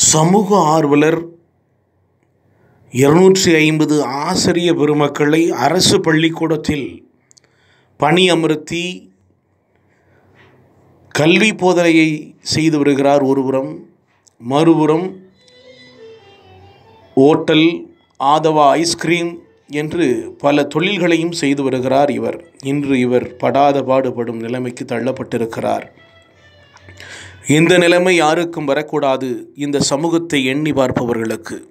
சமூக ஆர்வலர் இருநூற்றி ஐம்பது ஆசிரிய பெருமக்களை அரசு பள்ளிக்கூடத்தில் பணியமர்த்தி கல்வி போதனையை செய்து வருகிறார் ஒருபுறம் மறுபுறம் ஓட்டல் ஆதவா ஐஸ்கிரீம் என்று பல தொழில்களையும் செய்து வருகிறார் இவர் இன்று இவர் படாத பாடுபடும் நிலைமைக்கு தள்ளப்பட்டிருக்கிறார் இந்த நிலைமை யாருக்கும் வரக்கூடாது இந்த சமூகத்தை எண்ணி பார்ப்பவர்களுக்கு